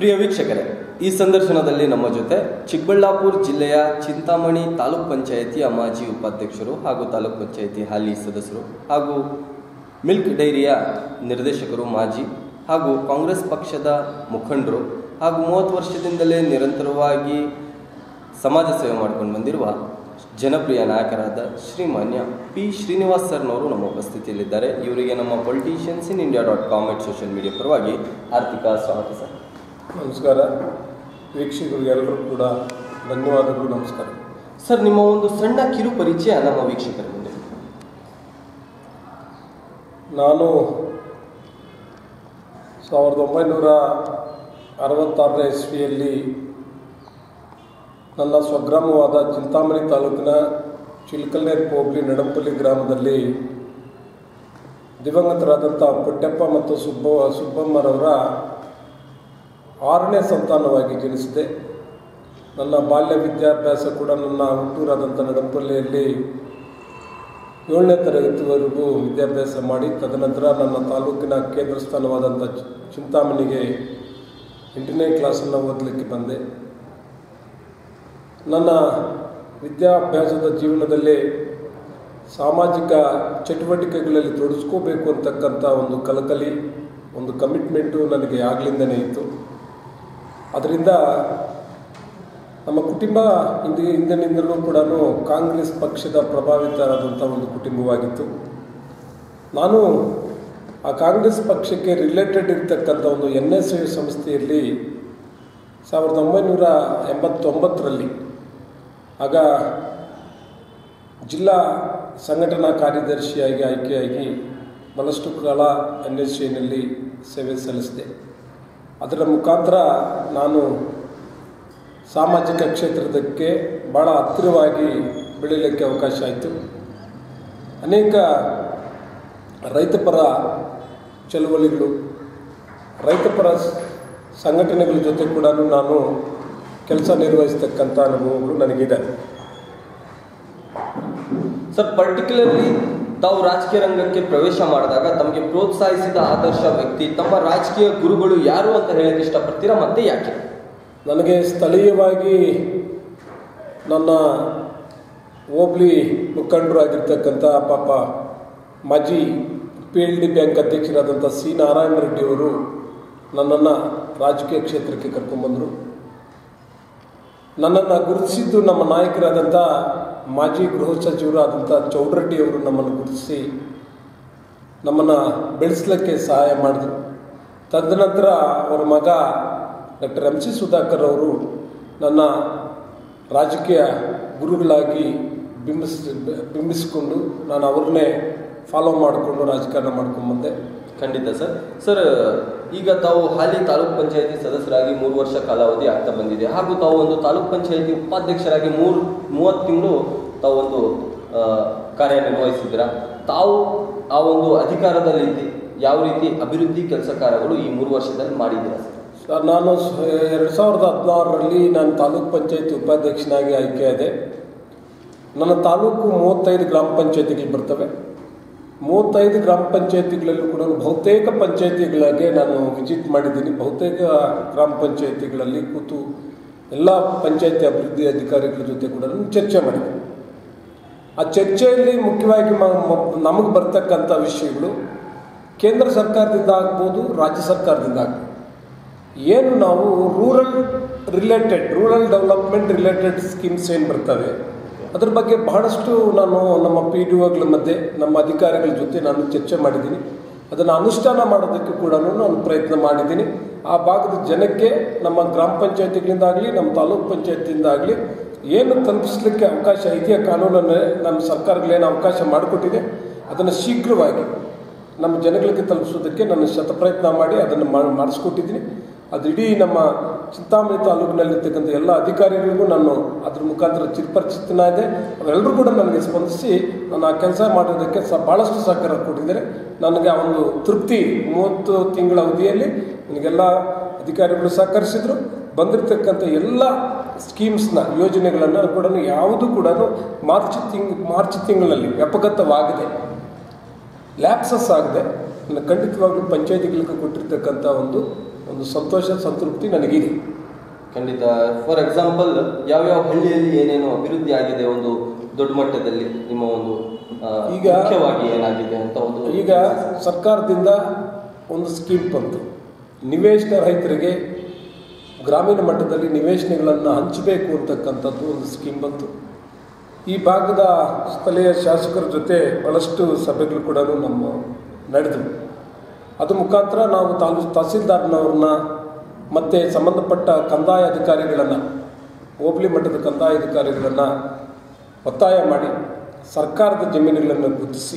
ಪ್ರಿಯ ವೀಕ್ಷಕರೇ ಈ ಸಂದರ್ಶನದಲ್ಲಿ ನಮ್ಮ ಜೊತೆ ಚಿಕ್ಕಬಳ್ಳಾಪುರ ಜಿಲ್ಲೆಯ ಚಿಂತಾಮಣಿ ತಾಲೂಕ್ ಪಂಚಾಯಿತಿಯ ಮಾಜಿ ಉಪಾಧ್ಯಕ್ಷರು ಹಾಗೂ ತಾಲೂಕ್ ಪಂಚಾಯಿತಿ ಹಾಲಿ ಸದಸ್ಯರು ಹಾಗೂ ಮಿಲ್ಕ್ ಡೈರಿಯ ನಿರ್ದೇಶಕರು ಮಾಜಿ ಹಾಗೂ ಕಾಂಗ್ರೆಸ್ ಪಕ್ಷದ ಮುಖಂಡರು ಹಾಗೂ ಮೂವತ್ತು ವರ್ಷದಿಂದಲೇ ನಿರಂತರವಾಗಿ ಸಮಾಜ ಸೇವೆ ಮಾಡ್ಕೊಂಡು ಬಂದಿರುವ ಜನಪ್ರಿಯ ನಾಯಕರಾದ ಶ್ರೀಮಾನ್ಯ ಪಿ ಶ್ರೀನಿವಾಸ್ ಸರ್ನವರು ನಮ್ಮ ಉಪಸ್ಥಿತಿಯಲ್ಲಿದ್ದಾರೆ ಇವರಿಗೆ ನಮ್ಮ politicians in India dot com at social media ಪರವಾಗಿ ಆರ್ಥಿಕ ಸ್ವಾಗತ ಸರ್ ನಮಸ್ಕಾರ ವೀಕ್ಷಕರಿಗೆಲ್ಲರೂ ಕೂಡ ಧನ್ಯವಾದಗಳು ನಮಸ್ಕಾರ ಸರ್ ನಿಮ್ಮ ಒಂದು ಸಣ್ಣ ಕಿರು ಪರಿಚಯ ನಮ್ಮ ವೀಕ್ಷಕರ ಮುಂದೆ ನಾನು ಸಾವಿರದ ಒಂಬೈನೂರ ಅರವತ್ತಾರನೇ ಇಸ್ವಿಯಲ್ಲಿ ನನ್ನ ಸ್ವಗ್ರಾಮವಾದ ಚಿಂತಾಮಣಿ ತಾಲೂಕಿನ ಚಿಲ್ಕಲ್ನೇರ್ ಹೋಬಳಿ ನಡಂಪಲ್ಲಿ ಗ್ರಾಮದಲ್ಲಿ ದಿವಂಗತರಾದಂಥ ಪುಟ್ಟಪ್ಪ ಮತ್ತು ಸುಬ್ಬ ಸುಬ್ಬಮ್ಮರವರ ಆರನೇ ಸಂತಾನವಾಗಿ ಜನಿಸಿದೆ ನನ್ನ ಬಾಲ್ಯ ವಿದ್ಯಾಭ್ಯಾಸ ಕೂಡ ನನ್ನ ಹುಟ್ಟೂರಾದಂಥ ನಡಂಪಲ್ಲಿಯಲ್ಲಿ ಏಳನೇ ತರಗತಿವರೆಗೂ ವಿದ್ಯಾಭ್ಯಾಸ ಮಾಡಿ ತದನಂತರ ನನ್ನ ತಾಲೂಕಿನ ಕೇಂದ್ರ ಸ್ಥಾನವಾದಂಥ ಚಿ- ಚಿಂತಾಮಣಿಗೆ ಎಂಟನೇ ಕ್ಲಾಸನ್ನು ಓದಲಿಕ್ಕೆ ಬಂದೆ ನನ್ನ ವಿದ್ಯಾಭ್ಯಾಸದ ಜೀವನದಲ್ಲಿ ಸಾಮಾಜಿಕ ಚಟುವಟಿಕೆಗಳಲ್ಲಿ ತೊಡಗಿಸ್ಕೋಬೇಕು ಅಂತಕ್ಕಂಥ ಒಂದು ಕಲಕಲಿ ಒಂದು ಕಮಿಟ್ಮೆಂಟು ನನಗೆ ಆಗ್ಲಿಂದನೇ ಇತ್ತು ಅದರಿಂದ ನಮ್ಮ ಕುಟುಂಬ ಹಿಂದೆ ಹಿಂದಿನಿಂದಲೂ ಕೂಡ ಕಾಂಗ್ರೆಸ್ ಪಕ್ಷದ ಪ್ರಭಾವಿತರಾದಂಥ ಒಂದು ಕುಟುಂಬವಾಗಿತ್ತು ನಾನು ಆ ಕಾಂಗ್ರೆಸ್ ಪಕ್ಷಕ್ಕೆ ರಿಲೇಟೆಡ್ ಇರ್ತಕ್ಕಂಥ ಒಂದು ಎನ್ ಎಸ್ ಯು ಸಂಸ್ಥೆಯಲ್ಲಿ ಸಾವಿರದ ಒಂಬೈನೂರ ಎಂಬತ್ತೊಂಬತ್ತರಲ್ಲಿ ಆಗ ಜಿಲ್ಲಾ ಸಂಘಟನಾ ಕಾರ್ಯದರ್ಶಿಯಾಗಿ ಆಯ್ಕೆಯಾಗಿ ಬಹಳಷ್ಟು ಕಾಲ ಎನ್ ಎಸ್ ಯುನಲ್ಲಿ ಸೇವೆ ಸಲ್ಲಿಸಿದೆ ಅದರ ಮುಖಾಂತರ ನಾನು ಸಾಮಾಜಿಕ ಕ್ಷೇತ್ರದಕ್ಕೆ ಭಾಳ ಹತ್ತಿರವಾಗಿ ಬೆಳೀಲಿಕ್ಕೆ ಅವಕಾಶ ಆಯಿತು ಅನೇಕ ರೈತಪರ ಚಳುವಳಿಗಳು ರೈತಪರ ಸ್- ಸಂಘಟನೆಗಳ ಜೊತೆ ಕೂಡ ನಾನು ಕೆಲಸ ನಿರ್ವಹಿಸ್ತಕ್ಕಂಥ ಅನುಭವಗಳು ನನಗಿದೆ ಸರ್ ಪರ್ಟಿಕ್ಯುಲರ್ಲಿ ತಾವು ರಾಜಕೀಯ ರಂಗಕ್ಕೆ ಪ್ರವೇಶ ಮಾಡಿದಾಗ ತಮಗೆ ಪ್ರೋತ್ಸಾಹಿಸಿದ ಆದರ್ಶ ವ್ಯಕ್ತಿ ತಮ್ಮ ರಾಜಕೀಯ ಗುರುಗಳು ಯಾರು ಅಂತ ಹೇಳಕ್ಕೆ ಇಷ್ಟಪಡ್ತೀರಾ ಮತ್ತೆ ಯಾಕೆ ನನಗೆ ಸ್ಥಳೀಯವಾಗಿ ನನ್ನ ಹೋಬ್ಳಿ ಮುಖಂಡರಾಗಿರ್ತಕ್ಕಂಥ ಪಾಪ ಮಾಜಿ ಪಿ ಎಲ್ ಡಿ ಬ್ಯಾಂಕ್ ಅಧ್ಯಕ್ಷರಾದಂಥ ಸಿ ನಾರಾಯಣ ರೆಡ್ಡಿಯವರು ನನ್ನನ್ನು ರಾಜಕೀಯ ಕ್ಷೇತ್ರಕ್ಕೆ ಕರ್ಕೊಂಡ್ಬಂದರು ನನ್ನನ್ನು ಗುರುತಿಸಿದ್ದು ನಮ್ಮ ನಾಯಕರಾದಂಥ ಮಾಜಿ ಗೃಹ ಸಚಿವರಾದಂಥ ಚೌಡ್ರೆಡ್ಡಿಯವರು ನಮ್ಮನ್ನು ಗುರುತಿಸಿ ನಮ್ಮನ್ನು ಬೆಳೆಸಲಿಕ್ಕೆ ಸಹಾಯ ಮಾಡಿದರು ತದನಂತರ ಅವರ ಮಗ ಡಾಕ್ಟರ್ ಎಂ ಸಿ ಸುಧಾಕರ್ ಅವರು ನನ್ನ ರಾಜಕೀಯ ಗುರುಗಳಾಗಿ ಬಿಂಬಿಸ್ ಬಿಂಬಿಸಿಕೊಂಡು ನಾನು ಅವ್ರನ್ನೇ ಫಾಲೋ ಮಾಡಿಕೊಂಡು ರಾಜಕಾರಣ ಮಾಡ್ಕೊಂಡ್ಬಂದೆ ಖಂಡಿತ ಸರ್ ಸರ್ ಈಗ ತಾವು ಹಾಲಿ ತಾಲೂಕ್ ಪಂಚಾಯತಿ ಸದಸ್ಯರಾಗಿ ಮೂರು ವರ್ಷ ಕಾಲಾವಧಿ ಆಗ್ತಾ ಬಂದಿದೆ ಹಾಗೂ ತಾವು ಒಂದು ತಾಲೂಕ್ ಪಂಚಾಯತಿ ಉಪಾಧ್ಯಕ್ಷರಾಗಿ ಮೂರು ಮೂವತ್ತು ತಿಂಗಳು ತಾವು ಒಂದು ಆ, ಕಾರ್ಯನಿರ್ವಹಿಸಿದ್ದೀರಾ ತಾವು ಆ ಒಂದು ಅಧಿಕಾರದಲ್ಲಿ ಯಾವ ರೀತಿ ಅಭಿವೃದ್ಧಿ ಕೆಲಸ ಕಾರ್ಯಗಳು ಈ ಮೂರು ವರ್ಷದಲ್ಲಿ ಮಾಡಿದ್ದೀರಾ ಸರ್ ಸರ್ ನಾನು ಎರಡು ಸಾವಿರದ ಹದಿನಾರರಲ್ಲಿ ನಾನು ತಾಲೂಕ್ ಪಂಚಾಯತಿ ಉಪಾಧ್ಯಕ್ಷನಾಗಿ ಆಯ್ಕೆಯಾದೆ ನನ್ನ ತಾಲೂಕು ಮೂವತ್ತೈದು ಗ್ರಾಮ ಪಂಚಾಯತಿಗಳು ಬರ್ತವೆ ಮೂವತ್ತೈದು ಗ್ರಾಮ ಪಂಚಾಯತಿಗಳಲ್ಲೂ ಕೂಡ ಬಹುತೇಕ ಪಂಚಾಯತಿಗಳಿಗೆ ನಾನು ವಿಸಿಟ್ ಮಾಡಿದ್ದೀನಿ ಬಹುತೇಕ ಗ್ರಾಮ ಪಂಚಾಯತಿಗಳಲ್ಲಿ ಕೂತು ಎಲ್ಲ ಪಂಚಾಯತಿ ಅಭಿವೃದ್ಧಿ ಅಧಿಕಾರಿಗಳ ಜೊತೆ ಕೂಡ ನಾನು ಚರ್ಚೆ ಮಾಡಿದ್ದೀನಿ ಆ ಚರ್ಚೆಯಲ್ಲಿ ಮುಖ್ಯವಾಗಿ ನಮಗೆ ಬರ್ತಕ್ಕಂಥ ವಿಷಯಗಳು ಕೇಂದ್ರ ಸರ್ಕಾರದಿಂದ ಆಗ್ಬೋದು ರಾಜ್ಯ ಸರ್ಕಾರದಿಂದ ಆಗ್ಬೋದು ಏನು ನಾವು rural related rural development related schemes ಏನು ಬರ್ತವೆ ಅದ್ರ ಬಗ್ಗೆ ಬಹಳಷ್ಟು ನಾನು ನಮ್ಮ ಪಿ ಡಿ ಒಗಳ ಮಧ್ಯೆ ನಮ್ಮ ಅಧಿಕಾರಿಗಳ ಜೊತೆ ನಾನು ಚರ್ಚೆ ಮಾಡಿದ್ದೀನಿ ಅದನ್ನು ಅನುಷ್ಠಾನ ಮಾಡೋದಕ್ಕೆ ಕೂಡ ನಾನು ಪ್ರಯತ್ನ ಮಾಡಿದ್ದೀನಿ ಆ ಭಾಗದ ಜನಕ್ಕೆ ನಮ್ಮ ಗ್ರಾಮ ಪಂಚಾಯತಿಗಳಿಂದಾಗಲಿ ನಮ್ಮ ತಾಲೂಕ್ ಪಂಚಾಯತಿಯಿಂದ ಆಗಲಿ ಏನು ತಲುಪಿಸ್ಲಿಕ್ಕೆ ಅವಕಾಶ ಇದೆಯಾ ಕಾನೂನನ್ನು ನಮ್ಮ ಸರ್ಕಾರಗಳೇನು ಅವಕಾಶ ಮಾಡಿಕೊಟ್ಟಿದೆ ಅದನ್ನು ಶೀಘ್ರವಾಗಿ ನಮ್ಮ ಜನಗಳಿಗೆ ತಲುಪಿಸೋದಕ್ಕೆ ನಾನು ಶತಪ್ರಯತ್ನ ಮಾಡಿ ಅದನ್ನು ಮಾಡಿ ಮಾಡಿಸ್ಕೊಟ್ಟಿದ್ದೀನಿ ಅದು ಇಡೀ ನಮ್ಮ ಚಿಂತಾಮಣಿ ತಾಲೂಕಿನಲ್ಲಿರ್ತಕ್ಕಂಥ ಎಲ್ಲ ಅಧಿಕಾರಿಗಳಿಗೂ ನಾನು ಅದ್ರ ಮುಖಾಂತರ ಚಿರಪರಿಚಿತನಾದೆ ಅವರೆಲ್ಲರೂ ಕೂಡ ನನಗೆ ಸ್ಪಂದಿಸಿ ನಾನು ಆ ಕೆಲಸ ಮಾಡೋದಕ್ಕೆ ಸ ಭಾಳಷ್ಟು ಸಹಕಾರ ಕೊಟ್ಟಿದ್ದಾರೆ ನನಗೆ ಆ ಒಂದು ತೃಪ್ತಿ ಮೂವತ್ತು ತಿಂಗಳ ಅವಧಿಯಲ್ಲಿ ನನಗೆಲ್ಲ ಅಧಿಕಾರಿಗಳು ಸಹಕರಿಸಿದ್ರು ಬಂದಿರತಕ್ಕಂಥ ಎಲ್ಲ ಸ್ಕೀಮ್ಸ್ನ ಯೋಜನೆಗಳನ್ನು ಕೂಡ ಯಾವುದೂ ಕೂಡ ಮಾರ್ಚ್ ತಿಂಗ್ ಮಾರ್ಚ್ ತಿಂಗಳಲ್ಲಿ ವ್ಯಾಪಕತವಾಗದೆ ಲ್ಯಾಪ್ಸಸ್ ಆಗದೆ ಖಂಡಿತವಾಗ್ಲೂ ಪಂಚಾಯತಿಗಳಿಗೆ ಕೊಟ್ಟಿರ್ತಕ್ಕಂಥ ಒಂದು ಒಂದು ಸಂತೋಷ ಸಂತೃಪ್ತಿ ನನಗಿದೆ ಖಂಡಿತ ಫಾರ್ ಎಕ್ಸಾಂಪಲ್ ಯಾವ್ಯಾವ ಹಳ್ಳಿಯಲ್ಲಿ ಏನೇನು ಅಭಿವೃದ್ಧಿ ಆಗಿದೆ ಒಂದು ದೊಡ್ಡ ಮಟ್ಟದಲ್ಲಿ ನಿಮ್ಮ ಒಂದು ಆ, ಈಗ- ಮುಖ್ಯವಾಗಿ ಏನಾಗಿದೆ ಅಂತ ಒಂದು ಈಗ ಸರ್ಕಾರದಿಂದ ಒಂದು ಸ್ಕೀಮ್ ಬಂತು ನಿವೇಶನ ರೈತರಿಗೆ ಗ್ರಾಮೀಣ ಮಟ್ಟದಲ್ಲಿ ನಿವೇಶನಗಳನ್ನು ಹಂಚಬೇಕು ಅಂತಕ್ಕಂಥದ್ದು ಒಂದು ಸ್ಕೀಮ್ ಬಂತು ಈ ಭಾಗದ ಸ್ಥಳೀಯ ಶಾಸಕರ ಜೊತೆ ಭಾಳಷ್ಟು ಸಭೆಗಳು ಕೂಡ ನಮ್ಮ ನಡೆದವು ಅದು ಮುಖಾಂತರ ನಾವು ತಾಲೂ ತಹಸೀಲ್ದಾರ್ನವ್ರನ್ನ ಮತ್ತು ಸಂಬಂಧಪಟ್ಟ ಕಂದಾಯ ಅಧಿಕಾರಿಗಳನ್ನು ಹೋಬಳಿ ಮಟ್ಟದ ಕಂದಾಯ ಅಧಿಕಾರಿಗಳನ್ನು ಒತ್ತಾಯ ಮಾಡಿ ಸರ್ಕಾರದ ಜಮೀನುಗಳನ್ನು ಗುರುತಿಸಿ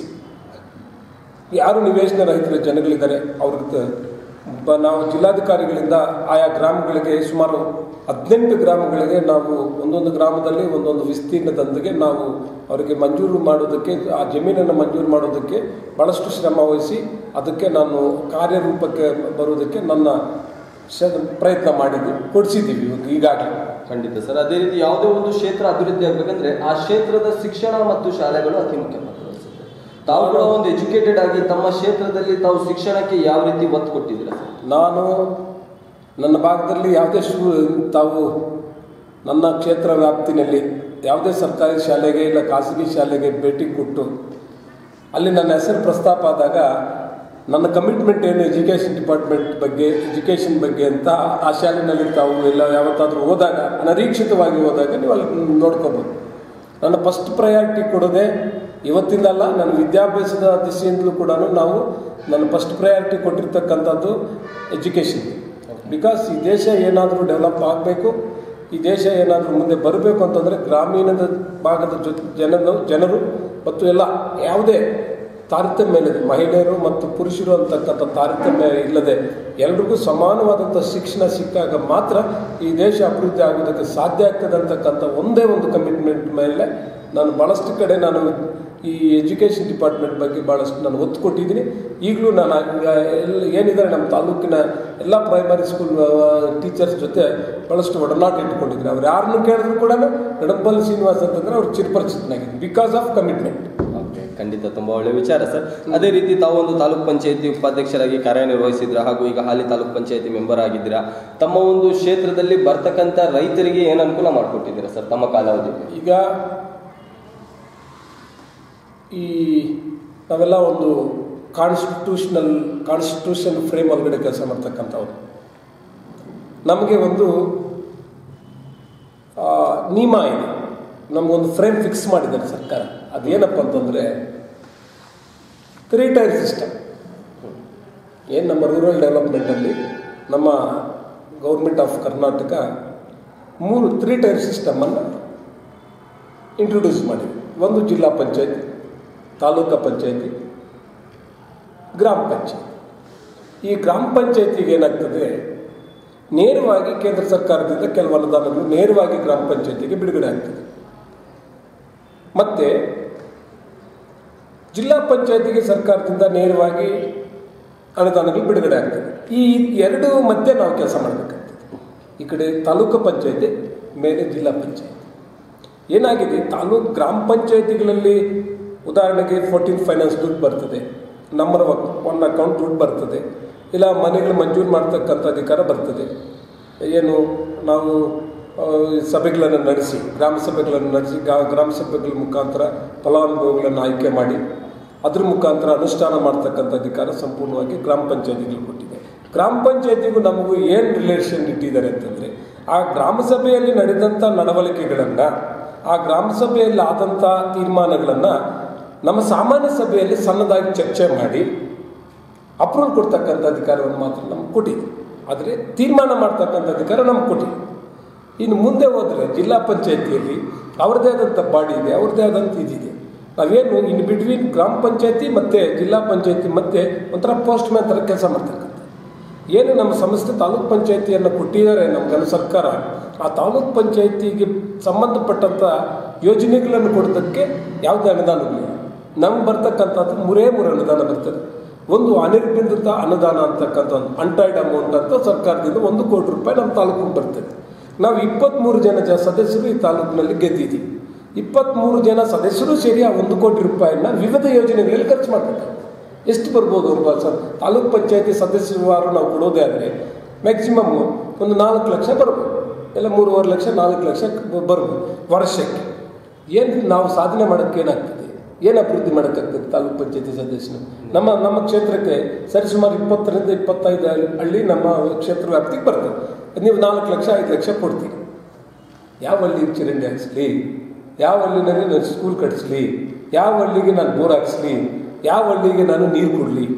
ಯಾರು ನಿವೇಶನ ರಹಿತರ ಜನಗಳಿದ್ದಾರೆ ಅವ್ರಿಗೆ ಬ- ನಾವು ಜಿಲ್ಲಾಧಿಕಾರಿಗಳಿಂದ ಆಯಾ ಗ್ರಾಮಗಳಿಗೆ ಸುಮಾರು ಹದಿನೆಂಟು ಗ್ರಾಮಗಳಿಗೆ ನಾವು ಒಂದೊಂದು ಗ್ರಾಮದಲ್ಲಿ ಒಂದೊಂದು ವಿಸ್ತೀರ್ಣದೊಂದಿಗೆ ನಾವು ಅವರಿಗೆ ಮಂಜೂರು ಮಾಡೋದಕ್ಕೆ ಆ ಜಮೀನನ್ನು ಮಂಜೂರು ಮಾಡೋದಕ್ಕೆ ಭಾಳಷ್ಟು ಶ್ರಮ ವಹಿಸಿ ಅದಕ್ಕೆ ನಾನು ಕಾರ್ಯರೂಪಕ್ಕೆ ಬರೋದಕ್ಕೆ ನನ್ನ ಶ ಪ್ರಯತ್ನ ಮಾಡಿದ್ದೀವಿ ಕೊಡಿಸಿದ್ದೀವಿ ಇವಾಗ ಈಗಾಗಲೇ ಖಂಡಿತ ಸರ್ ಅದೇ ರೀತಿ ಯಾವುದೇ ಒಂದು ಕ್ಷೇತ್ರ ಅಭಿವೃದ್ಧಿ ಆಗ್ಬೇಕಂದ್ರೆ ಆ ಕ್ಷೇತ್ರದ ಶಿಕ್ಷಣ ಮತ್ತು ಶಾಲೆಗಳು ಅತಿ ಮುಖ್ಯ ಪಾತ್ರ ವಹಿಸುತ್ತೆ. ತಾವು ಕೂಡ ಒಂದು ಎಜುಕೇಟೆಡ್ ಆಗಿ ತಮ್ಮ ಕ್ಷೇತ್ರದಲ್ಲಿ ತಾವು ಶಿಕ್ಷಣಕ್ಕೆ ಯಾವ ರೀತಿ ಒತ್ತು ಕೊಟ್ಟಿದ್ದೀರಾ ಸರ್ ನಾನು ನನ್ನ ಭಾಗದಲ್ಲಿ ಯಾವುದೇ ಶೂ ತಾವು ನನ್ನ ಕ್ಷೇತ್ರ ವ್ಯಾಪ್ತಿನಲ್ಲಿ ಯಾವುದೇ ಸರ್ಕಾರಿ ಶಾಲೆಗೆ ಇಲ್ಲ ಖಾಸಗಿ ಶಾಲೆಗೆ ಭೇಟಿ ಕೊಟ್ಟು ಅಲ್ಲಿ ನನ್ನ ಹೆಸರು ಪ್ರಸ್ತಾಪ ಆದಾಗ ನನ್ನ ಕಮಿಟ್ಮೆಂಟ್ ಏನು ಎಜುಕೇಷನ್ ಡಿಪಾರ್ಟ್ಮೆಂಟ್ ಬಗ್ಗೆ ಎಜುಕೇಷನ್ ಬಗ್ಗೆ ಅಂತ ಆ ಶಾಲೆಯಲ್ಲಿ ತಾವು ಎಲ್ಲ ಯಾವತ್ತಾದರೂ ಹೋದಾಗ ಅನರೀಕ್ಷಿತವಾಗಿ ಹೋದಾಗ ನೀವು ಅಲ್ಲಿ ನೋಡ್ಕೋಬೋದು ನನ್ನ ಫಸ್ಟ್ ಪ್ರಯಾರಿಟಿ ಕೊಡೋದೇ ಇವತ್ತಿಂದಲ್ಲ ನನ್ನ ವಿದ್ಯಾಭ್ಯಾಸದ ದಿಶೆಯಿಂದಲೂ ಕೂಡ ನಾವು ನನ್ನ ಫಸ್ಟ್ ಪ್ರಯಾರಿಟಿ ಕೊಟ್ಟಿರ್ತಕ್ಕಂಥದ್ದು ಎಜುಕೇಷನ್ ಬಿಕಾಸ್ ಈ ದೇಶ ಏನಾದರೂ ಡೆವಲಪ್ ಆಗಬೇಕು ಈ ದೇಶ ಏನಾದರೂ ಮುಂದೆ ಬರಬೇಕು ಅಂತಂದರೆ ಗ್ರಾಮೀಣದ ಭಾಗದ ಜೊತೆ ಜನರು ಜನರು ಮತ್ತು ಎಲ್ಲ ಯಾವುದೇ ತಾರತಮ್ಯ ಇಲ್ಲದೆ ಮಹಿಳೆಯರು ಮತ್ತು ಪುರುಷರು ಅಂತಕ್ಕಂಥ ತಾರತಮ್ಯ ಇಲ್ಲದೆ ಎಲ್ರಿಗೂ ಸಮಾನವಾದಂಥ ಶಿಕ್ಷಣ ಸಿಕ್ಕಾಗ ಮಾತ್ರ ಈ ದೇಶ ಅಭಿವೃದ್ಧಿ ಆಗೋದಕ್ಕೆ ಸಾಧ್ಯ ಆಗ್ತದೆ ಅಂತಕ್ಕಂಥ ಒಂದೇ ಒಂದು ಕಮಿಟ್ಮೆಂಟ್ ಮೇಲೆ ನಾನು ಭಾಳಷ್ಟು ಕಡೆ ನಾನು ಈ ಎಜುಕೇಷನ್ ಡಿಪಾರ್ಟ್ಮೆಂಟ್ ಬಗ್ಗೆ ಭಾಳಷ್ಟು ನಾನು ಒತ್ತು ಕೊಟ್ಟಿದ್ದೀನಿ ಈಗಲೂ ನಾನು ಈಗ ಎಲ್ಲ ಏನಿದ್ದಾರೆ ನಮ್ಮ ತಾಲೂಕಿನ ಎಲ್ಲ ಪ್ರೈಮರಿ ಸ್ಕೂಲ್ ಟೀಚರ್ಸ್ ಜೊತೆ ಭಾಳಷ್ಟು ಒಡನಾಟ ಇಟ್ಕೊಂಡಿದ್ದೀನಿ ಅವ್ರು ಯಾರನ್ನು ಕೇಳಿದ್ರು ಕೂಡ ನಡಂಬಲ್ ಶ್ರೀನಿವಾಸ್ ಅಂತಂದ್ರೆ ಅವ್ರು ಚಿರಪರಿಚಿತನಾಗಿದ್ದೀನಿ ಬಿಕಾಸ್ ಆಫ್ ಕಮಿಟ್ಮೆಂಟ್ ಓಕೆ ಖಂಡಿತ ತುಂಬಾ ಒಳ್ಳೆ ವಿಚಾರ ಸರ್ ಅದೇ ರೀತಿ ತಾವು ಒಂದು ತಾಲೂಕ್ ಪಂಚಾಯತಿ ಉಪಾಧ್ಯಕ್ಷರಾಗಿ ಕಾರ್ಯನಿರ್ವಹಿಸಿದ್ರ ಹಾಗೂ ಈಗ ಹಾಲಿ ತಾಲೂಕ್ ಪಂಚಾಯತಿ ಮೆಂಬರ್ ಆಗಿದ್ದೀರಾ ತಮ್ಮ ಒಂದು ಕ್ಷೇತ್ರದಲ್ಲಿ ಬರ್ತಕ್ಕಂಥ ರೈತರಿಗೆ ಏನು ಅನುಕೂಲ ಮಾಡಿಕೊಟ್ಟಿದ್ದೀರಾ ಸರ್ ತಮ್ಮ ಕಾಲಾವಧಿ ಈಗ ಈ ನಾವೆಲ್ಲ ಒಂದು ಕಾನ್ಸ್ಟಿಟ್ಯೂಷನಲ್ ಕಾನ್ಸ್ಟಿಟ್ಯೂಷನ್ ಫ್ರೇಮ್ ಒಳಗಡೆ ಕೆಲಸ ಮಾಡ್ತಕ್ಕಂಥವ್ರು ನಮಗೆ ಒಂದು ಆ, ನಿಯಮ ಇದೆ ನಮಗೊಂದು ಫ್ರೇಮ್ ಫಿಕ್ಸ್ ಮಾಡಿದ್ದಾರೆ ಸರ್ಕಾರ ಅದೇನಪ್ಪ ಅಂತಂದರೆ ತ್ರೀ ಟೈರ್ ಸಿಸ್ಟಮ್ ಏನು ನಮ್ಮ ರೂರಲ್ ಡೆವಲಪ್ಮೆಂಟಲ್ಲಿ ನಮ್ಮ ಗೌರ್ಮೆಂಟ್ ಆಫ್ ಕರ್ನಾಟಕ ಮೂರು ತ್ರೀ ಟೈರ್ ಸಿಸ್ಟಮನ್ನು ಇಂಟ್ರೊಡ್ಯೂಸ್ ಮಾಡಿದ್ವಿ ಒಂದು ಜಿಲ್ಲಾ ಪಂಚಾಯತಿ ತಾಲೂಕು ಪಂಚಾಯತಿ ಗ್ರಾಮ ಪಂಚಾಯತಿ ಈ ಗ್ರಾಮ ಪಂಚಾಯತಿಗೆ ಏನಾಗ್ತದೆ ನೇರವಾಗಿ ಕೇಂದ್ರ ಸರ್ಕಾರದಿಂದ ಕೆಲವು ಅನುದಾನಗಳು ನೇರವಾಗಿ ಗ್ರಾಮ ಪಂಚಾಯತಿಗೆ ಬಿಡುಗಡೆ ಆಗ್ತದೆ ಮತ್ತೆ ಜಿಲ್ಲಾ ಪಂಚಾಯತಿಗೆ ಸರ್ಕಾರದಿಂದ ನೇರವಾಗಿ ಅನುದಾನಗಳು ಬಿಡುಗಡೆ ಆಗ್ತದೆ ಈ ಎರಡು ಮಧ್ಯೆ ನಾವು ಕೆಲಸ ಮಾಡಬೇಕಾಗ್ತದೆ ಈ ಕಡೆ ತಾಲೂಕು ಪಂಚಾಯತಿ ಮೇಲೆ ಜಿಲ್ಲಾ ಪಂಚಾಯತಿ ಏನಾಗಿದೆ ತಾಲೂಕು ಗ್ರಾಮ ಪಂಚಾಯತಿಗಳಲ್ಲಿ ಉದಾಹರಣೆಗೆ ಫೋರ್ಟೀನ್ ಫೈನಾನ್ಸ್ ದುಡ್ಡು ಬರ್ತದೆ ನಂಬರ್ ಒನ್ ಅಕೌಂಟ್ ದುಡ್ಡು ಬರ್ತದೆ ಇಲ್ಲ ಮನೆಗಳು ಮಂಜೂರು ಮಾಡ್ತಕ್ಕಂಥ ಅಧಿಕಾರ ಬರ್ತದೆ ಏನು ನಾವು ಆ, ಸಭೆಗಳನ್ನು ನಡೆಸಿ ಗ್ರಾಮ ಸಭೆಗಳನ್ನು ನಡೆಸಿ ಗಾ- ಗ್ರಾಮ ಸಭೆಗಳ ಮುಖಾಂತರ ಫಲಾನುಭವಿಗಳನ್ನು ಆಯ್ಕೆ ಮಾಡಿ ಅದ್ರ ಮುಖಾಂತರ ಅನುಷ್ಠಾನ ಮಾಡ್ತಕ್ಕಂಥ ಅಧಿಕಾರ ಸಂಪೂರ್ಣವಾಗಿ ಗ್ರಾಮ ಪಂಚಾಯತಿಗಳು ಕೊಟ್ಟಿದೆ ಗ್ರಾಮ ಪಂಚಾಯತಿಗೂ ನಮಗೂ ಏನು ರಿಲೇಷನ್ ಇಟ್ಟಿದ್ದಾರೆ ಅಂತಂದರೆ ಆ ಗ್ರಾಮ ಸಭೆಯಲ್ಲಿ ನಡೆದಂಥ ನಡವಳಿಕೆಗಳನ್ನು ಆ ಗ್ರಾಮ ಸಭೆಯಲ್ಲಿ ಆದಂಥ ತೀರ್ಮಾನಗಳನ್ನು ನಮ್ಮ ಸಾಮಾನ್ಯ ಸಭೆಯಲ್ಲಿ ಸಣ್ಣದಾಗಿ ಚರ್ಚೆ ಮಾಡಿ ಅಪ್ರೂವಲ್ ಕೊಡ್ತಕ್ಕಂಥ ಅಧಿಕಾರವನ್ನು ಮಾತ್ರ ನಮ್ಗೆ ಕೊಟ್ಟಿದೆ ಆದರೆ ತೀರ್ಮಾನ ಮಾಡ್ತಕ್ಕಂಥ ಅಧಿಕಾರ ನಮ್ಗೆ ಕೊಟ್ಟಿದೆ ಇನ್ನು ಮುಂದೆ ಹೋದರೆ ಜಿಲ್ಲಾ ಪಂಚಾಯತಿಯಲ್ಲಿ ಅವ್ರದ್ದೇ ಆದಂಥ ಬಾಡಿ ಇದೆ ಅವ್ರದ್ದೇ ಆದಂಥ ಇದಿದೆ ನಾವೇನು ಇನ್ ಬಿಟ್ವೀನ್ ಗ್ರಾಮ ಪಂಚಾಯತಿ ಮತ್ತು ಜಿಲ್ಲಾ ಪಂಚಾಯತಿ ಮತ್ತೆ ಒಂಥರ ಪೋಸ್ಟ್ ಮ್ಯಾನ್ ಥರ ಕೆಲಸ ಮಾಡ್ತಕ್ಕಂಥ ಏನು ನಮ್ಮ ಸಂಸ್ಥೆ ತಾಲೂಕ್ ಪಂಚಾಯತಿಯನ್ನು ಕೊಟ್ಟಿದ್ದಾರೆ ನಮ್ಮ ಸರ್ಕಾರ ಆ ತಾಲೂಕ್ ಪಂಚಾಯತಿಗೆ ಸಂಬಂಧಪಟ್ಟಂಥ ಯೋಜನೆಗಳನ್ನು ಕೊಡೋದಕ್ಕೆ ಯಾವುದೇ ಅನುದಾನಗಳಿಲ್ಲ ನಮ್ಗೆ ಬರ್ತಕ್ಕಂಥದ್ದು ಮೂರೇ ಮೂರು ಅನುದಾನ ಬರ್ತದೆ ಒಂದು ಅನಿರ್ಬಂಧಿತ ಅನುದಾನ ಅಂತಕ್ಕಂಥ ಒಂದು ಅನ್ಟೈಡ್ ಅಮೌಂಟ್ ಅಂತ ಸರ್ಕಾರದಿಂದ ಒಂದು ಕೋಟಿ ರೂಪಾಯಿ ನಮ್ಮ ತಾಲೂಕಿಗೆ ಬರ್ತದೆ ನಾವು ಇಪ್ಪತ್ತ್ಮೂರು ಜನ ಜ ಸದಸ್ಯರು ಈ ತಾಲೂಕಿನಲ್ಲಿ ಗೆದ್ದಿದ್ದೀವಿ ಇಪ್ಪತ್ತ್ಮೂರು ಜನ ಸದಸ್ಯರು ಸೇರಿ ಆ ಒಂದು ಕೋಟಿ ರೂಪಾಯಿನ ವಿವಿಧ ಯೋಜನೆಗಳಲ್ಲಿ ಖರ್ಚು ಮಾಡ್ತಾರೆ ಎಷ್ಟು ಬರ್ಬೋದು ಅಂತ ಸರ್ ತಾಲೂಕ್ ಪಂಚಾಯತಿ ಸದಸ್ಯರುವಾರು ನಾವು ಕೊಡೋದೇ ಆದರೆ ಮ್ಯಾಕ್ಸಿಮಮ್ ಒಂದು ನಾಲ್ಕು ಲಕ್ಷ ಬರ್ಬೋದು ಎಲ್ಲ ಮೂರುವರೆ ಲಕ್ಷ ನಾಲ್ಕು ಲಕ್ಷ ಬರ್ಬೋದು ವರ್ಷಕ್ಕೆ ಏನು ನಾವು ಸಾಧನೆ ಮಾಡೋಕ್ಕೆ ಏನಾಗ್ತದೆ ಏನು ಅಭಿವೃದ್ಧಿ ಮಾಡೋಕ್ಕಾಗ್ತದೆ ತಾಲೂಕು ಪಂಚಾಯತಿ ಸದಸ್ಯನು ನಮ್ಮ ನಮ್ಮ ಕ್ಷೇತ್ರಕ್ಕೆ ಸರಿಸುಮಾರು ಇಪ್ಪತ್ತರಿಂದ ಇಪ್ಪತ್ತೈದು ಹಳ್ಳಿ ನಮ್ಮ ಕ್ಷೇತ್ರ ವ್ಯಾಪ್ತಿಗೆ ಬರ್ತದೆ ನೀವು ನಾಲ್ಕು ಲಕ್ಷ ಐದು ಲಕ್ಷ ಕೊಡ್ತೀರಿ ಯಾವ ಹಳ್ಳಿಗೆ ಚರಂಡಿ ಹಾಕ್ಸ್ಲಿ ಯಾವ ಹಳ್ಳಿನಲ್ಲಿ ನಾನು ಸ್ಕೂಲ್ ಕಟ್ಟಿಸ್ಲಿ ಯಾವ ಹಳ್ಳಿಗೆ ನಾನು ಬೋರ್ ಹಾಕ್ಸ್ಲಿ ಯಾವ ಹಳ್ಳಿಗೆ ನಾನು ನೀರು ಕೊಡಲಿ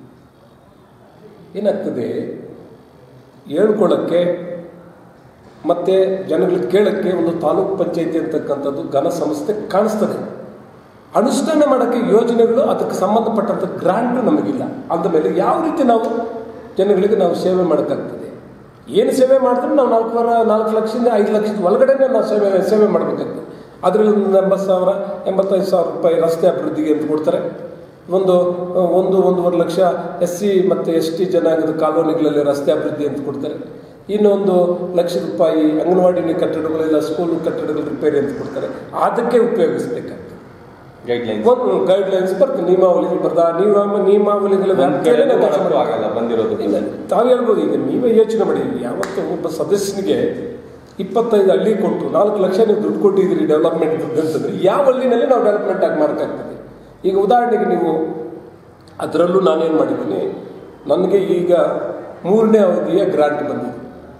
ಏನಾಗ್ತದೆ ಹೇಳ್ಕೊಳ್ಳೋಕ್ಕೆ ಮತ್ತು ಜನಗಳಿಗೆ ಕೇಳೋಕ್ಕೆ ಒಂದು ತಾಲೂಕು ಪಂಚಾಯತಿ ಅಂತಕ್ಕಂಥದ್ದು ಘನ ಸಂಸ್ಥೆ ಕಾಣಿಸ್ತದೆ ಅನುಷ್ಠಾನ ಮಾಡೋಕ್ಕೆ ಯೋಜನೆಗಳು ಅದಕ್ಕೆ ಸಂಬಂಧಪಟ್ಟಂಥ ಗ್ರಾಂಟು ನಮಗಿಲ್ಲ ಅಂದಮೇಲೆ ಯಾವ ರೀತಿ ನಾವು ಜನಗಳಿಗೆ ನಾವು ಸೇವೆ ಮಾಡೋಕ್ಕಾಗ್ತದೆ ಏನು ಸೇವೆ ಮಾಡಿದ್ರು ನಾವು ನಾಲ್ಕೂವರೆ ನಾಲ್ಕು ಲಕ್ಷದಿಂದ ಐದು ಲಕ್ಷದ ಒಳಗಡೆನೇ ನಾವು ಸೇವೆ ಸೇವೆ ಮಾಡಬೇಕಾಗ್ತದೆ ಅದರಲ್ಲಿ ಒಂದು ಎಂಬತ್ತು ಸಾವಿರ ಎಂಬತ್ತೈದು ಸಾವಿರ ರೂಪಾಯಿ ರಸ್ತೆ ಅಭಿವೃದ್ಧಿಗೆ ಅಂತ ಕೊಡ್ತಾರೆ ಒಂದು ಒಂದು ಒಂದೂವರೆ ಲಕ್ಷ ಎಸ್ ಸಿ ಮತ್ತು ಎಸ್ ಟಿ ಜನಾಂಗದ ಕಾಲೋನಿಗಳಲ್ಲಿ ರಸ್ತೆ ಅಭಿವೃದ್ಧಿ ಅಂತ ಕೊಡ್ತಾರೆ ಇನ್ನೊಂದು ಲಕ್ಷ ರೂಪಾಯಿ ಅಂಗನವಾಡಿ ಕಟ್ಟಡಗಳೆಲ್ಲ ಸ್ಕೂಲ್ ಕಟ್ಟಡಗಳು ರಿಪೇರಿ ಅಂತ ಕೊಡ್ತಾರೆ ಅದಕ್ಕೆ ಉಪಯೋಗಿಸ್ಬೇಕಾಗ್ತದೆ ಗೈಡ್ಲೈನ್ಸ್ ಒಂದು ಗೈಡ್ ಲೈನ್ಸ್ ಬರ್ತದೆ ನಿಯಮಾವಳಿಗಳು ಬರ್ತಾ ನಿಯಮ ನಿಯಮಾವಳಿಗಳ ವ್ಯಾಪ್ತಿಯಲ್ಲೇ ನಾವು ಕೆಲಸ ಮಾಡ್ಬೇಕು. ಆಗಲ್ಲ ಬಂದಿರೋದು ಇಲ್ಲ ತಾವು ಹೇಳ್ಬೋದು ಈಗ ನೀವೇ ಯೋಚನೆ ಮಾಡಿ ಯಾವತ್ತು ಒಬ್ಬ ಸದಸ್ಯನಿಗೆ ಇಪ್ಪತ್ತೈದು ಹಳ್ಳಿ ಕೊಟ್ಟು ನಾಲ್ಕು ಲಕ್ಷ ನೀವು ದುಡ್ಡು ಕೊಟ್ಟಿದ್ದೀರಿ ಡೆವಲಪ್ಮೆಂಟ್ ದುಡ್ಡು ಅಂತಂದ್ರೆ ಯಾವ ಹಳ್ಳಿನಲ್ಲಿ ನಾವು ಡೆವಲಪ್ಮೆಂಟ್ ಆಗಿ ಮಾಡೋಕ್ಕಾಗ್ತದೆ ಈಗ ಉದಾಹರಣೆಗೆ ನೀವು ಅದರಲ್ಲೂ ನಾನೇನು ಮಾಡಿದ್ದೀನಿ ನನಗೆ ಈಗ ಮೂರನೇ ಅವಧಿಯ ಗ್ರಾಂಟ್ ಬಂದಿದೆ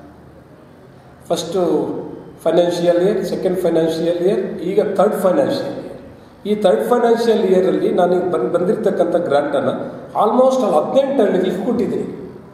first financial year second financial year ಈಗ ಥರ್ಡ್ ಫೈನಾನ್ಷಿಯಲ್ ಇಯರ್ ಈ ಥರ್ಡ್ ಫೈನಾನ್ಷಿಯಲ್ ಇಯರಲ್ಲಿ ನಾನು ಬಂದು ಬಂದಿರತಕ್ಕಂಥ ಗ್ರಾಂಟನ್ನು ಆಲ್ಮೋಸ್ಟ್ ಅಲ್ಲಿ ಹದಿನೆಂಟು ಹಳ್ಳಿಗಳಿಗೆ ಕೊಟ್ಟಿದ್ದೀನಿ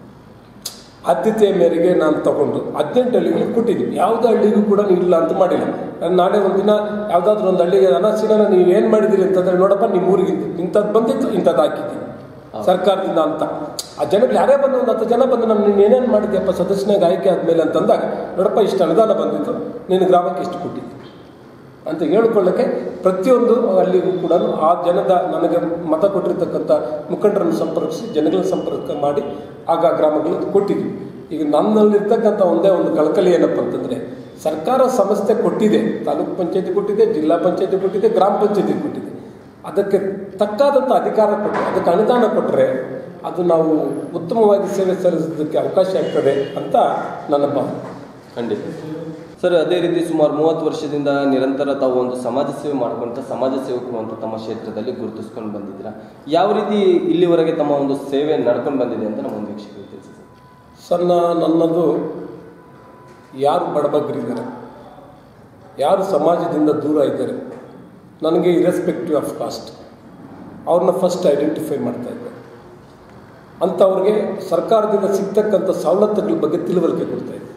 ಆದ್ಯತೆಯ ಮೇರೆಗೆ ನಾನು ತಗೊಂಡು ಹದಿನೆಂಟು ಹಳ್ಳಿಗಳಿಗೆ ಕೊಟ್ಟಿದ್ದೀನಿ ಯಾವುದೇ ಹಳ್ಳಿಗೂ ಕೂಡ ನೀವು ಇಲ್ಲ ಅಂತ ಮಾಡಿಲ್ಲ ನಾನು ನಾಳೆ ಒಂದಿನ ಯಾವುದಾದ್ರೂ ಒಂದು ಹಳ್ಳಿಗೆ ಅನಾಸಿನ ನೀವು ಏನು ಮಾಡಿದ್ದೀರಿ ಅಂತಂದ್ರೆ ನೋಡಪ್ಪ ನಿಮ್ಮ ಊರಿಗೆ ಇಂಥದ್ದು ಬಂದಿತ್ತು ಇಂಥದ್ದು ಹಾಕಿದ್ದೀನಿ ಸರ್ಕಾರದಿಂದ ಅಂತ ಆ ಜನಗಳು ಯಾರೇ ಬಂದು ಒಂದು ಹತ್ತು ಜನ ಬಂದು ನಾನು ನೀನು ಏನೇನು ಮಾಡಿದ್ಯಪ್ಪ ಸದಸ್ಯನಾಗ ಆಯ್ಕೆ ಆದಮೇಲೆ ಅಂತಂದಾಗ ನೋಡಪ್ಪ ಇಷ್ಟು ಅನುದಾನ ಬಂದಿತ್ತು ನೀನು ಗ್ರಾಮಕ್ಕೆ ಇಷ್ಟು ಕೊಟ್ಟಿದ್ದೆ ಅಂತ ಹೇಳ್ಕೊಳ್ಳೋಕ್ಕೆ ಪ್ರತಿಯೊಂದು ಹಳ್ಳಿಗೂ ಕೂಡ ಆ ಜನದ ನನಗೆ ಮತ ಕೊಟ್ಟಿರ್ತಕ್ಕಂಥ ಮುಖಂಡರನ್ನು ಸಂಪರ್ಕಿಸಿ ಜನಗಳನ್ನ ಸಂಪರ್ಕ ಮಾಡಿ ಆಗ ಗ್ರಾಮಗಳು ಕೊಟ್ಟಿದ್ವಿ ಈಗ ನನ್ನಲ್ಲಿರ್ತಕ್ಕಂಥ ಒಂದೇ ಒಂದು ಕಳಕಳಿ ಏನಪ್ಪ ಅಂತಂದರೆ ಸರ್ಕಾರ ಸಂಸ್ಥೆ ಕೊಟ್ಟಿದೆ ತಾಲೂಕು ಪಂಚಾಯತಿ ಕೊಟ್ಟಿದೆ ಜಿಲ್ಲಾ ಪಂಚಾಯತಿ ಕೊಟ್ಟಿದೆ ಗ್ರಾಮ ಪಂಚಾಯತಿ ಕೊಟ್ಟಿದೆ ಅದಕ್ಕೆ ತಕ್ಕಾದಂಥ ಅಧಿಕಾರ ಕೊಟ್ಟು ಅದಕ್ಕೆ ಅನುದಾನ ಕೊಟ್ಟರೆ ಅದು ನಾವು ಉತ್ತಮವಾಗಿ ಸೇವೆ ಸಲ್ಲಿಸೋದಕ್ಕೆ ಅವಕಾಶ ಆಗ್ತದೆ ಅಂತ ನನ್ನ ಭಾವನೆ ಖಂಡಿತ ಸರ್ ಅದೇ ರೀತಿ ಸುಮಾರು ಮೂವತ್ತು ವರ್ಷದಿಂದ ನಿರಂತರ ತಾವು ಒಂದು ಸಮಾಜ ಸೇವೆ ಮಾಡ್ಕೊಂತ ಸಮಾಜ ಸೇವಕರು ಅಂತ ತಮ್ಮ ಕ್ಷೇತ್ರದಲ್ಲಿ ಗುರುತಿಸ್ಕೊಂಡು ಬಂದಿದ್ದೀರಾ ಯಾವ ರೀತಿ ಇಲ್ಲಿವರೆಗೆ ತಮ್ಮ ಒಂದು ಸೇವೆ ನಡ್ಕೊಂಡು ಬಂದಿದೆ ಅಂತ ನಮ್ಮ ಒಂದು ವೀಕ್ಷಕರಿಗೆ ತಿಳಿಸಿ ಸರ್. ಸಣ್ಣ ನನ್ನದು ಯಾರು ಬಡಬಗ್ರಿದ್ದಾರೆ ಯಾರು ಸಮಾಜದಿಂದ ದೂರ ಇದ್ದಾರೆ ನನಗೆ ಇರೆಸ್ಪೆಕ್ಟಿವ್ ಆಫ್ ಕಾಸ್ಟ್ ಅವ್ರನ್ನ ಫಸ್ಟ್ ಐಡೆಂಟಿಫೈ ಮಾಡ್ತಾ ಇದ್ದೆ ಅಂಥವ್ರಿಗೆ ಸರ್ಕಾರದಿಂದ ಸಿಗ್ತಕ್ಕಂಥ ಸವಲತ್ತುಗಳ ಬಗ್ಗೆ ತಿಳುವಳಿಕೆ ಕೊಡ್ತಾ ಇದ್ದೆ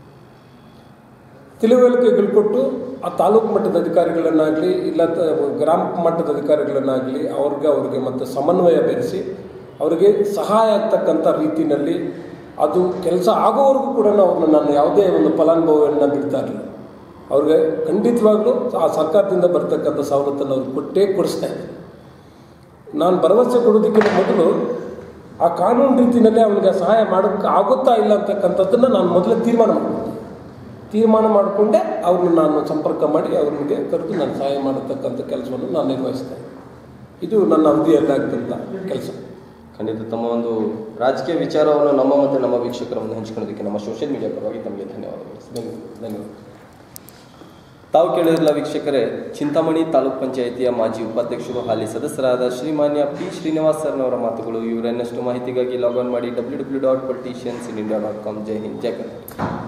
ತಿಳುವಳಿಕೆಗಳು ಕೊಟ್ಟು ಆ ತಾಲೂಕು ಮಟ್ಟದ ಅಧಿಕಾರಿಗಳನ್ನಾಗಲಿ ಇಲ್ಲ ತ- ಗ್ರಾಮ ಮಟ್ಟದ ಅಧಿಕಾರಿಗಳನ್ನಾಗಲಿ ಅವ್ರಿಗೆ ಅವ್ರಿಗೆ ಮತ್ತು ಸಮನ್ವಯ ಬೆರೆಸಿ ಅವರಿಗೆ ಸಹಾಯ ಆಗ್ತಕ್ಕಂಥ ರೀತಿಯಲ್ಲಿ ಅದು ಕೆಲಸ ಆಗೋವರೆಗೂ ಕೂಡ ಅವ್ರನ್ನ ನಾನು ಯಾವುದೇ ಒಂದು ಫಲಾನುಭವಿಯನ್ನು ಬಿಡ್ತಾ ಇರಲಿಲ್ಲ ಅವ್ರಿಗೆ ಖಂಡಿತವಾಗ್ಲೂ ಆ ಸರ್ಕಾರದಿಂದ ಬರ್ತಕ್ಕಂಥ ಸವಲತ್ತನ್ನು ಅವ್ರಿಗೆ ಕೊಟ್ಟೇ ಕೊಡಿಸ್ತಾ ಇದ್ದೆ ನಾನು ಭರವಸೆ ಕೊಡೋದಕ್ಕಿಂತ ಮೊದಲು ಆ ಕಾನೂನು ರೀತಿಯಲ್ಲಿ ಅವನಿಗೆ ಸಹಾಯ ಮಾಡೋಕ್ಕೆ ಆಗುತ್ತಾ ಇಲ್ಲ ಅಂತಕ್ಕಂಥದ್ದನ್ನು ನಾನು ಮೊದಲೇ ತೀರ್ಮಾನ ಮಾಡಿಕೊಂಡೆ ತೀರ್ಮಾನ ಮಾಡಿಕೊಂಡೆ ಅವ್ರನ್ನ ನಾನು ಸಂಪರ್ಕ ಮಾಡಿ ಅವ್ರಿಗೆ ಕರೆದು ನಾನು ಸಹಾಯ ಮಾಡತಕ್ಕಂಥ ಕೆಲಸವನ್ನು ನಾನು ನಿರ್ವಹಿಸ್ತಾ ಇದ್ದೆ ಇದು ನನ್ನ ಅವಧಿಯಲ್ಲಿ ಆಗ್ತಂಥ ಕೆಲಸ ಖಂಡಿತ ತಮ್ಮ ಒಂದು ರಾಜಕೀಯ ವಿಚಾರವನ್ನು ನಮ್ಮ ಮತ್ತು ನಮ್ಮ ವೀಕ್ಷಕರ ಮುಂದೆ ಹಂಚಿಕೊಳ್ಳೋದಕ್ಕೆ ನಮ್ಮ ಸೋಷಿಯಲ್ ಮೀಡಿಯಾ ಪರವಾಗಿ ತಮಗೆ ಧನ್ಯವಾದಗಳು ಸರ್. ಧನ್ಯವಾದ ತಾವು ಕೇಳಿರಲ್ಲ ವೀಕ್ಷಕರೇ ಚಿಂತಾಮಣಿ ತಾಲೂಕ್ ಪಂಚಾಯಿತಿಯ ಮಾಜಿ ಉಪಾಧ್ಯಕ್ಷರು ಹಾಲಿ ಸದಸ್ಯರಾದ ಶ್ರೀಮಾನ್ಯ ಪಿ ಶ್ರೀನಿವಾಸ್ ಸರ್ನವರ ಮಾತುಗಳು ಇವರನ್ನಷ್ಟು ಮಾಹಿತಿಗಾಗಿ ಲಾಗ್ ಆನ್ ಮಾಡಿ W W dot politicians in India dot com Jai Hind Jai Karnataka